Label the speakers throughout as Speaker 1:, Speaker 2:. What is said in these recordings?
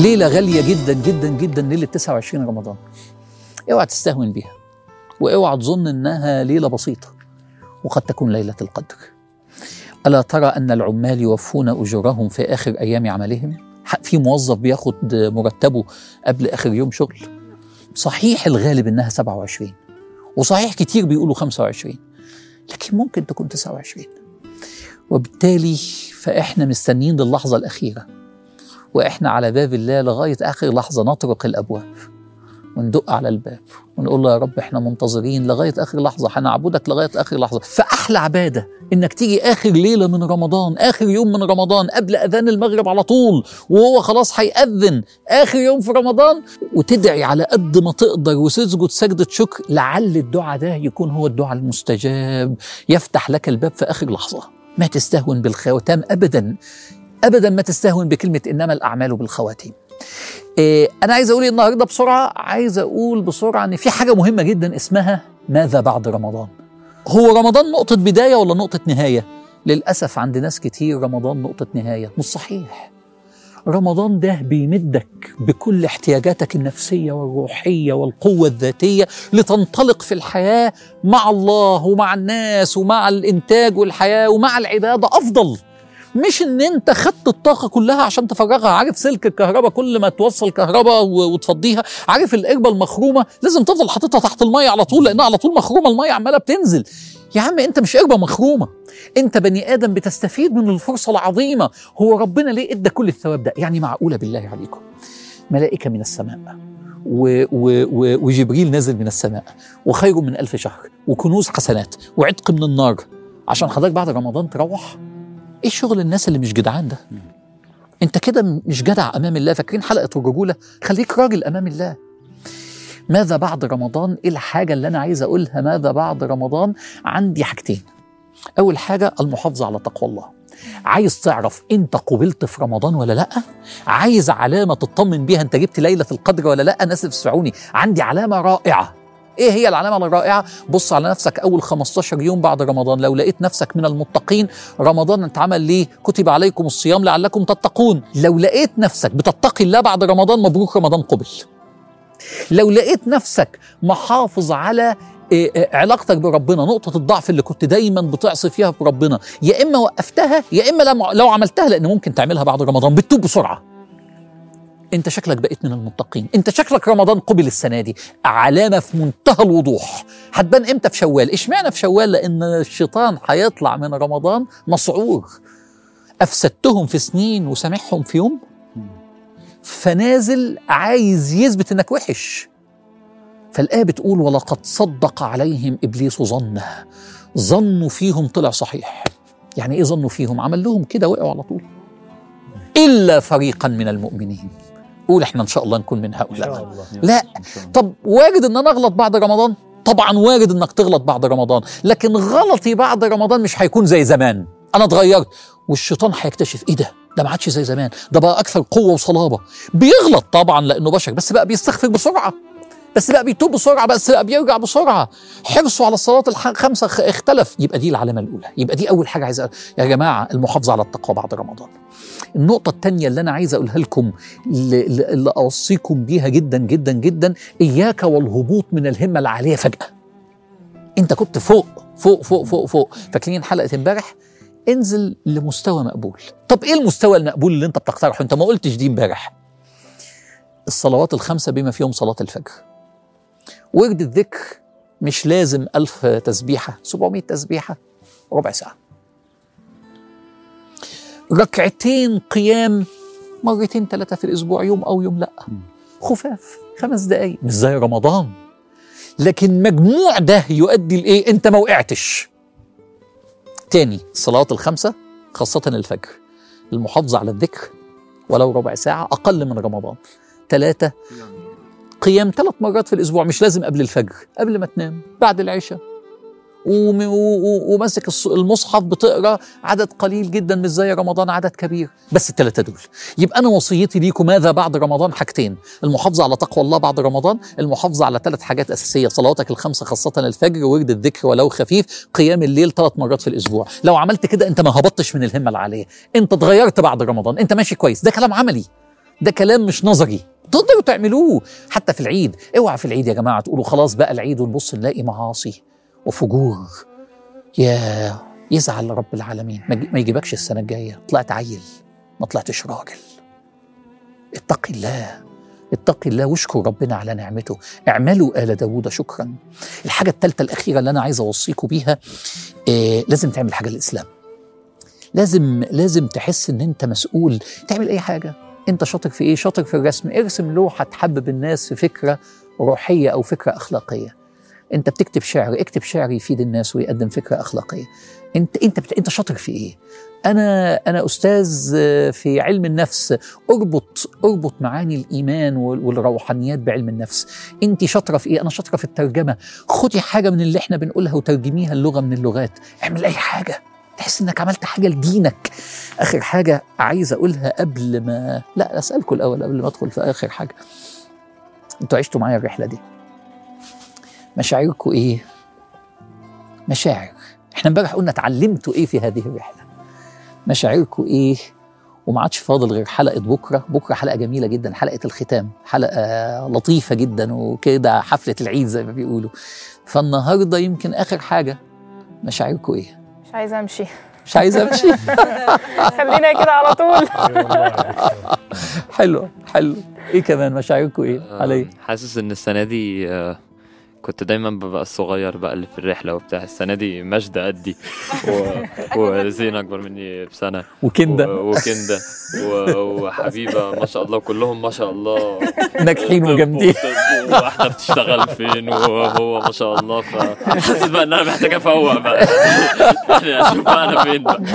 Speaker 1: ليله غاليه جدا جدا جدا ليله 29 رمضان اوعى تستهون بيها واوعى تظن انها ليله بسيطه وقد تكون ليله القدر الا ترى ان العمال يوفون اجورهم في اخر ايام عملهم في موظف بياخد مرتبه قبل اخر يوم شغل صحيح الغالب انها 27 وصحيح كتير بيقولوا 25 لكن ممكن تكون 29 وبالتالي فاحنا مستنيين للحظه الاخيره واحنا على باب الله لغايه اخر لحظه نطرق الابواب وندق على الباب ونقول له يا رب احنا منتظرين لغايه اخر لحظه هنعبدك لغايه اخر لحظه فاحلى عباده انك تيجي اخر ليله من رمضان اخر يوم من رمضان قبل اذان المغرب على طول وهو خلاص هيأذن اخر يوم في رمضان وتدعي على قد ما تقدر وتسجد سجده شكر لعل الدعاء ده يكون هو الدعاء المستجاب يفتح لك الباب في اخر لحظه ما تستهون بالخواتام ابدا ابدا ما تستهون بكلمه انما الاعمال بالخواتيم إيه انا عايز اقول النهارده بسرعه عايز اقول بسرعه ان في حاجه مهمه جدا اسمها ماذا بعد رمضان هو رمضان نقطه بدايه ولا نقطه نهايه للاسف عند ناس كتير رمضان نقطه نهايه مش صحيح رمضان ده بيمدك بكل احتياجاتك النفسيه والروحيه والقوه الذاتيه لتنطلق في الحياه مع الله ومع الناس ومع الانتاج والحياه ومع العباده افضل مش ان انت خدت الطاقه كلها عشان تفرغها عارف سلك الكهرباء كل ما توصل كهرباء وتفضيها عارف القربه المخرومه لازم تفضل حاططها تحت الميه على طول لانها على طول مخرومه الميه عماله بتنزل يا عم انت مش قربه مخرومه انت بني ادم بتستفيد من الفرصه العظيمه هو ربنا ليه ادى كل الثواب ده يعني معقوله بالله عليكم ملائكه من السماء و و و وجبريل نازل من السماء وخير من ألف شهر وكنوز حسنات وعتق من النار عشان حضرتك بعد رمضان تروح ايه شغل الناس اللي مش جدعان ده انت كده مش جدع امام الله فاكرين حلقه الرجوله خليك راجل امام الله ماذا بعد رمضان ايه الحاجه اللي انا عايز اقولها ماذا بعد رمضان عندي حاجتين اول حاجه المحافظه على تقوى الله عايز تعرف انت قبلت في رمضان ولا لا عايز علامه تطمن بيها انت جبت ليله القدر ولا لا ناس اسمعوني عندي علامه رائعه ايه هي العلامه الرائعه بص على نفسك اول 15 يوم بعد رمضان لو لقيت نفسك من المتقين رمضان اتعمل ليه كتب عليكم الصيام لعلكم تتقون لو لقيت نفسك بتتقي الله بعد رمضان مبروك رمضان قبل لو لقيت نفسك محافظ على علاقتك بربنا نقطة الضعف اللي كنت دايما بتعصي فيها بربنا يا إما وقفتها يا إما لو عملتها لأن ممكن تعملها بعد رمضان بتتوب بسرعة انت شكلك بقيت من المتقين انت شكلك رمضان قبل السنه دي علامه في منتهى الوضوح هتبان امتى في شوال اشمعنى في شوال لان الشيطان هيطلع من رمضان مسعور افسدتهم في سنين وسامحهم في يوم فنازل عايز يثبت انك وحش فالايه بتقول ولقد صدق عليهم ابليس ظنه ظنوا فيهم طلع صحيح يعني ايه ظنوا فيهم عمل لهم كده وقعوا على طول الا فريقا من المؤمنين قول احنا ان شاء الله نكون من هؤلاء لا طب وارد ان انا اغلط بعد رمضان طبعا وارد انك تغلط بعد رمضان لكن غلطي بعد رمضان مش هيكون زي زمان انا اتغيرت والشيطان هيكتشف ايه ده ده ما عادش زي زمان ده بقى اكثر قوه وصلابه بيغلط طبعا لانه بشر بس بقى بيستغفر بسرعه بس بقى بيتوب بسرعه بس بقى بيرجع بسرعه حرصه على الصلاه الخمسه اختلف يبقى دي العلامه الاولى يبقى دي اول حاجه عايز يا جماعه المحافظه على التقوى بعد رمضان النقطة الثانية اللي أنا عايز أقولها لكم اللي أوصيكم بيها جدا جدا جدا إياك والهبوط من الهمة العالية فجأة أنت كنت فوق فوق فوق فوق فوق فاكرين حلقة امبارح انزل لمستوى مقبول طب ايه المستوى المقبول اللي انت بتقترحه انت ما قلتش دي امبارح الصلوات الخمسة بما فيهم صلاة الفجر ورد الذكر مش لازم ألف تسبيحة 700 تسبيحة ربع ساعة ركعتين قيام مرتين ثلاثة في الأسبوع يوم أو يوم لأ خفاف خمس دقايق مش زي رمضان لكن مجموع ده يؤدي لإيه أنت ما وقعتش تاني الصلوات الخمسة خاصة الفجر المحافظة على الذكر ولو ربع ساعة أقل من رمضان ثلاثة قيام ثلاث مرات في الأسبوع مش لازم قبل الفجر قبل ما تنام بعد العشاء وماسك المصحف بتقرا عدد قليل جدا مش زي رمضان عدد كبير بس الثلاثه دول يبقى انا وصيتي ليكم ماذا بعد رمضان حاجتين المحافظه على تقوى الله بعد رمضان المحافظه على ثلاث حاجات اساسيه صلواتك الخمسه خاصه الفجر ورد الذكر ولو خفيف قيام الليل ثلاث مرات في الاسبوع لو عملت كده انت ما هبطتش من الهمه العاليه انت اتغيرت بعد رمضان انت ماشي كويس ده كلام عملي ده كلام مش نظري تقدروا تعملوه حتى في العيد اوعى في العيد يا جماعه تقولوا خلاص بقى العيد ونبص نلاقي معاصي وفجور يا يزعل رب العالمين ما يجي- ما يجيبكش السنه الجايه طلعت عيل ما طلعتش راجل اتقي الله اتقي الله واشكر ربنا على نعمته اعملوا آل داوود شكرا الحاجة الثالثة الأخيرة اللي أنا عايز أوصيكم بيها إيه لازم تعمل حاجة للإسلام لازم لازم تحس ان انت مسؤول تعمل اي حاجه انت شاطر في ايه شاطر في الرسم ارسم لوحه تحبب الناس في فكره روحيه او فكره اخلاقيه انت بتكتب شعر اكتب شعر يفيد الناس ويقدم فكره اخلاقيه انت انت بت... انت شاطر في ايه انا انا استاذ آه، في علم النفس اربط اربط معاني الايمان وال- والروحانيات بعلم النفس انت شاطره في ايه انا شاطره في الترجمه خدي حاجه من اللي احنا بنقولها وترجميها اللغه من اللغات اعمل اي حاجه تحس انك عملت حاجه لدينك اخر حاجه عايز اقولها قبل ما لا اسالكم الاول قبل ما ادخل في اخر حاجه انتوا عشتوا معايا الرحله دي مشاعركم ايه مشاعر احنا امبارح قلنا اتعلمتوا ايه في هذه الرحله مشاعركم ايه وما عادش فاضل غير حلقه بكره بكره حلقه جميله جدا حلقه الختام حلقه لطيفه جدا وكده حفله العيد زي ما بيقولوا فالنهارده يمكن اخر حاجه مشاعركم ايه
Speaker 2: مش عايزه امشي
Speaker 1: مش عايز امشي
Speaker 2: خلينا كده على طول
Speaker 1: حلو حلو ايه كمان مشاعركم ايه
Speaker 3: آه،
Speaker 1: علي
Speaker 3: حاسس ان السنه دي آه، كنت دايما ببقى الصغير بقى اللي في الرحله وبتاع السنه دي مجد قدي و... وزين اكبر مني بسنه
Speaker 1: وكنده
Speaker 3: و... وكنده و... وحبيبه ما شاء الله كلهم ما شاء الله
Speaker 1: ناجحين
Speaker 3: طب
Speaker 1: وجامدين
Speaker 3: وطب واحده بتشتغل فين وهو ما شاء الله فحاسس بقى ان انا محتاج افوق بقى يعني اشوف بقى انا فين بقى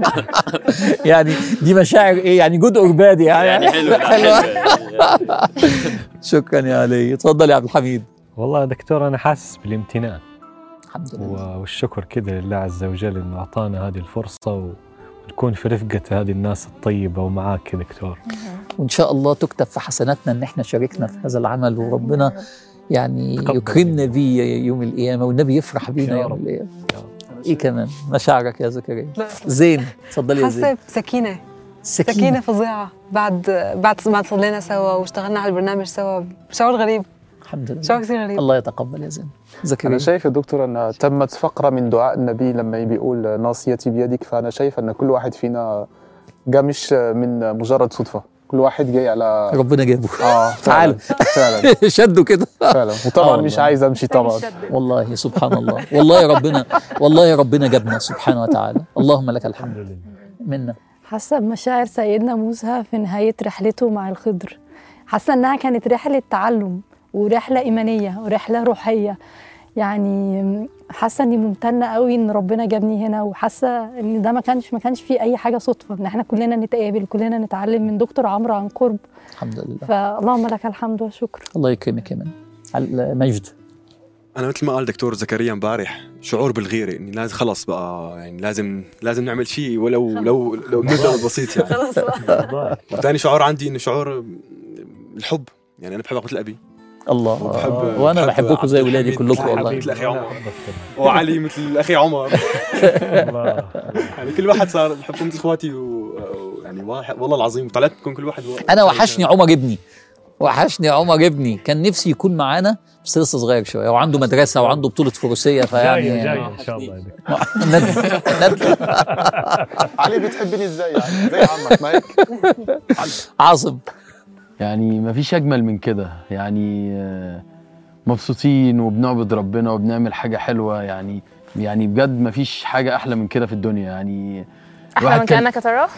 Speaker 1: يعني دي مشاعر ايه يعني جود اور باد يعني,
Speaker 3: يعني حلو لا،
Speaker 1: حلوة.
Speaker 3: حلو يعني.
Speaker 1: شكرا يا علي اتفضل يا عبد الحميد
Speaker 4: والله يا دكتور أنا حاسس بالامتنان
Speaker 1: الحمد لله
Speaker 4: و- والشكر كده لله عز وجل إنه أعطانا هذه الفرصة ونكون في رفقة هذه الناس الطيبة ومعاك يا دكتور
Speaker 1: وان شاء الله تكتب في حسناتنا ان احنا شاركنا في هذا العمل وربنا يعني
Speaker 4: تقبل
Speaker 1: يكرمنا بيه يوم القيامه والنبي يفرح بينا
Speaker 4: يا
Speaker 1: يوم
Speaker 4: رب.
Speaker 1: القيامه
Speaker 4: يا رب.
Speaker 1: ايه كمان مشاعرك يا زكريا
Speaker 5: لا.
Speaker 1: زين اتفضلي يا زين
Speaker 5: حاسه بسكينه سكينه فظيعه بعد بعد ما صلينا سوا واشتغلنا على البرنامج سوا شعور غريب
Speaker 1: الحمد
Speaker 5: شعور
Speaker 1: لله
Speaker 5: كثير غريب
Speaker 1: الله يتقبل يا زين زكريا
Speaker 6: أنا شايف يا دكتور أن تمت فقرة من دعاء النبي لما بيقول ناصيتي بيدك فأنا شايف أن كل واحد فينا جا مش من مجرد صدفة كل واحد جاي على
Speaker 1: ربنا جابه
Speaker 6: آه
Speaker 1: تعال.
Speaker 6: فعلا فعلا
Speaker 1: شدوا كده
Speaker 6: فعلا
Speaker 1: آه
Speaker 6: وطبعا
Speaker 1: والله.
Speaker 6: مش عايز أمشي طبعا
Speaker 1: والله سبحان الله والله يا ربنا والله يا ربنا جابنا سبحانه وتعالى اللهم لك الحمد
Speaker 4: الحمد لله
Speaker 1: منا
Speaker 7: حاسه بمشاعر سيدنا موسى في نهايه رحلته مع الخضر حاسه انها كانت رحله تعلم ورحله ايمانيه ورحله روحيه يعني حاسه اني ممتنه قوي ان ربنا جابني هنا وحاسه ان ده ما كانش ما كانش فيه اي حاجه صدفه ان احنا كلنا نتقابل كلنا نتعلم من دكتور عمرو عن قرب
Speaker 1: الحمد لله
Speaker 7: فاللهم لك الحمد والشكر
Speaker 1: الله يكرمك يا من على مجد
Speaker 8: انا مثل ما قال دكتور زكريا امبارح شعور بالغيره اني لازم خلص بقى يعني لازم لازم نعمل شيء ولو لو لو مبدا بسيط يعني
Speaker 5: خلص بقى
Speaker 8: وثاني شعور عندي انه شعور الحب يعني انا بحب مثل ابي
Speaker 1: الله
Speaker 8: وبحب-
Speaker 1: وانا
Speaker 8: بحب
Speaker 1: بحبكم زي
Speaker 8: عبد
Speaker 1: اولادي
Speaker 8: الحميد
Speaker 1: كلكم
Speaker 8: مثل
Speaker 1: والله
Speaker 8: مثل اخي عمر
Speaker 4: أحبك
Speaker 8: وعلي مثل اخي عمر
Speaker 4: الله
Speaker 8: يعني كل واحد صار بحبهم مثل اخواتي و... و- يعني واحد والله العظيم طلعت بكون كل واحد و...
Speaker 1: انا وحشني عمر ابني وحشني عمر ابني كان نفسي يكون معانا بس لسه صغير شويه وعنده مدرسه وعنده بطوله فروسيه فيعني
Speaker 4: جاي جاي إن شاء الله يا دكتور
Speaker 1: ندل ندل
Speaker 6: علي بتحبني ازاي يعني زي عمك ما هيك
Speaker 1: عاصم
Speaker 9: يعني مفيش اجمل من كده يعني آه، مبسوطين وبنعبد ربنا وبنعمل حاجه حلوه يعني يعني بجد مفيش حاجه احلى من كده في الدنيا يعني
Speaker 2: احلى
Speaker 9: الواحد
Speaker 2: من
Speaker 9: كان-
Speaker 2: كانك تراه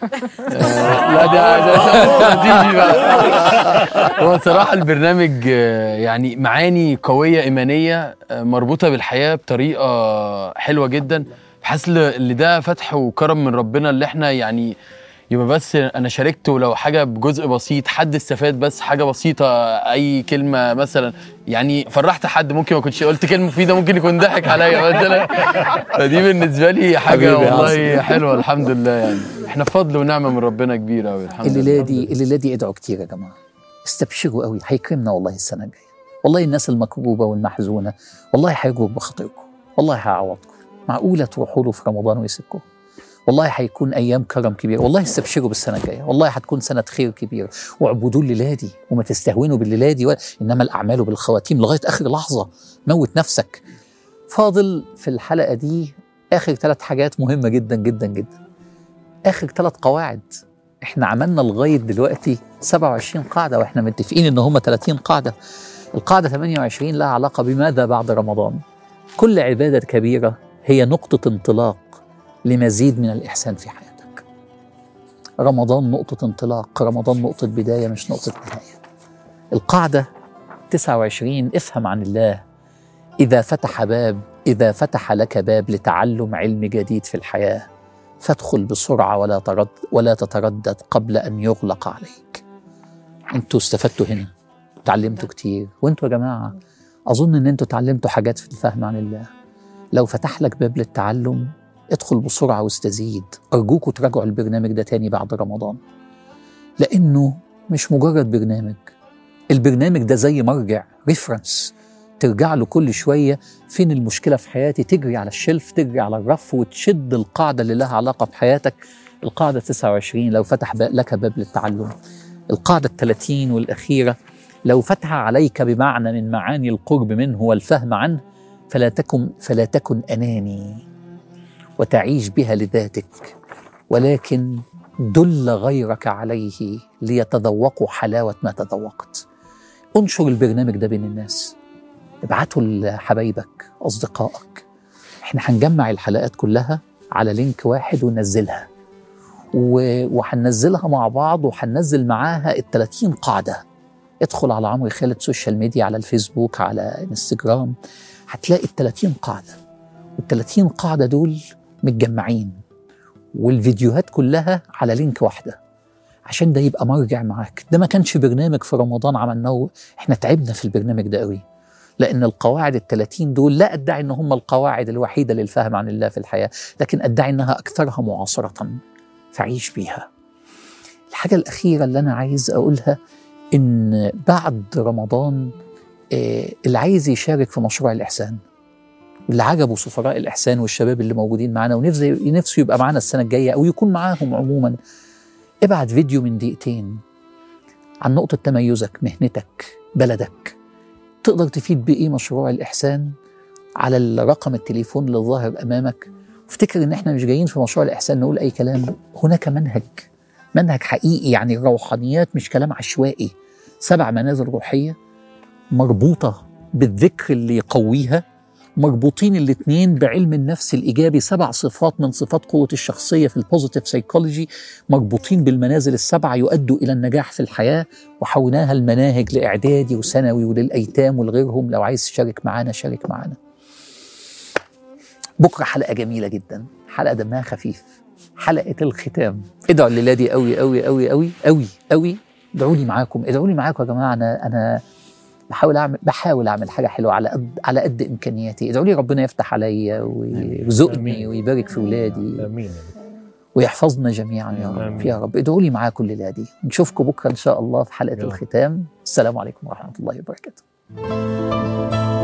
Speaker 9: آه، لا ده ده تيجي بقى هو صراحه البرنامج آه، يعني معاني قويه ايمانيه آه، مربوطه بالحياه بطريقه حلوه جدا بحس ل- اللي ده فتح وكرم من ربنا اللي احنا يعني يبقى بس انا شاركت ولو حاجه بجزء بسيط حد استفاد بس حاجه بسيطه اي كلمه مثلا يعني فرحت حد ممكن ما كنتش قلت كلمه مفيده ممكن يكون ضحك عليا مثلا فدي بالنسبه لي حاجه
Speaker 1: حبيبي يا
Speaker 9: والله حلوه الحمد لله يعني احنا فضل ونعمه من ربنا كبيره قوي الحمد لله
Speaker 1: الليله دي الليله دي ادعوا كتير يا جماعه استبشروا قوي هيكرمنا والله السنه الجايه والله الناس المكروبه والمحزونه والله هيجبر بخاطركم والله هيعوضكم معقوله تروحوا له في رمضان ويسيبكم والله هيكون ايام كرم كبير والله استبشروا بالسنه الجايه والله هتكون سنه خير كبير واعبدوا الليله دي وما تستهونوا بالليله دي ولا- انما الاعمال بالخواتيم لغايه اخر لحظه موت نفسك فاضل في الحلقه دي اخر ثلاث حاجات مهمه جدا جدا جدا اخر ثلاث قواعد احنا عملنا لغايه دلوقتي 27 قاعده واحنا متفقين ان هم 30 قاعده القاعده 28 لها علاقه بماذا بعد رمضان كل عباده كبيره هي نقطه انطلاق لمزيد من الإحسان في حياتك رمضان نقطة انطلاق رمضان نقطة بداية مش نقطة نهاية القاعدة 29 افهم عن الله إذا فتح باب إذا فتح لك باب لتعلم علم جديد في الحياة فادخل بسرعة ولا ترد ولا تتردد قبل أن يغلق عليك انتوا استفدتوا هنا تعلمتوا كتير وانتوا يا جماعة أظن إن انتوا تعلمتوا حاجات في الفهم عن الله لو فتح لك باب للتعلم ادخل بسرعة واستزيد أرجوكوا تراجعوا البرنامج ده تاني بعد رمضان لأنه مش مجرد برنامج البرنامج ده زي مرجع ريفرنس ترجع له كل شوية فين المشكلة في حياتي تجري على الشلف تجري على الرف وتشد القاعدة اللي لها علاقة بحياتك القاعدة 29 لو فتح ب- لك باب للتعلم القاعدة 30 والأخيرة لو فتح عليك بمعنى من معاني القرب منه والفهم عنه فلا تكن فلا تكن أناني وتعيش بها لذاتك ولكن دل غيرك عليه ليتذوقوا حلاوة ما تذوقت انشر البرنامج ده بين الناس ابعته لحبايبك أصدقائك احنا هنجمع الحلقات كلها على لينك واحد وننزلها و- وهننزلها مع بعض وهننزل معاها ال 30 قاعدة ادخل على عمرو خالد سوشيال ميديا على الفيسبوك على انستجرام هتلاقي ال 30 قاعدة وال 30 قاعدة دول متجمعين والفيديوهات كلها على لينك واحدة عشان ده يبقى مرجع معاك ده ما كانش برنامج في رمضان عملناه احنا تعبنا في البرنامج ده قوي لأن القواعد الثلاثين دول لا أدعي أن هم القواعد الوحيدة للفهم عن الله في الحياة لكن أدعي أنها أكثرها معاصرة فعيش بيها الحاجة الأخيرة اللي أنا عايز أقولها إن بعد رمضان آه، اللي عايز يشارك في مشروع الإحسان واللي عجبه سفراء الإحسان والشباب اللي موجودين معانا ونفسه نفسه يبقى معانا السنة الجاية أو يكون معاهم عموما ابعت فيديو من دقيقتين عن نقطة تميزك مهنتك بلدك تقدر تفيد بإيه مشروع الإحسان على الرقم التليفون اللي ظاهر أمامك افتكر إن إحنا مش جايين في مشروع الإحسان نقول أي كلام هناك منهج منهج حقيقي يعني الروحانيات مش كلام عشوائي سبع منازل روحية مربوطة بالذكر اللي يقويها مربوطين الاثنين بعلم النفس الإيجابي سبع صفات من صفات قوة الشخصية في البوزيتيف سايكولوجي مربوطين بالمنازل السبعة يؤدوا إلى النجاح في الحياة وحولناها المناهج لإعدادي وثانوي وللأيتام ولغيرهم لو عايز تشارك معانا شارك معانا بكرة حلقة جميلة جدا حلقة دمها خفيف حلقة الختام ادعوا الليلة دي قوي قوي قوي قوي قوي قوي ادعوا لي معاكم ادعوا لي معاكم يا جماعة أنا أنا بحاول اعمل بحاول اعمل حاجه حلوه على قد على قد امكانياتي ادعوا لي ربنا يفتح عليا ويرزقني ويبارك في ولادي
Speaker 4: امين
Speaker 1: ويحفظنا جميعا يا رب
Speaker 4: آمين.
Speaker 1: يا رب ادعوا لي معاكم الليله دي نشوفكم بكره ان شاء الله في حلقه
Speaker 4: يلا.
Speaker 1: الختام السلام عليكم ورحمه الله وبركاته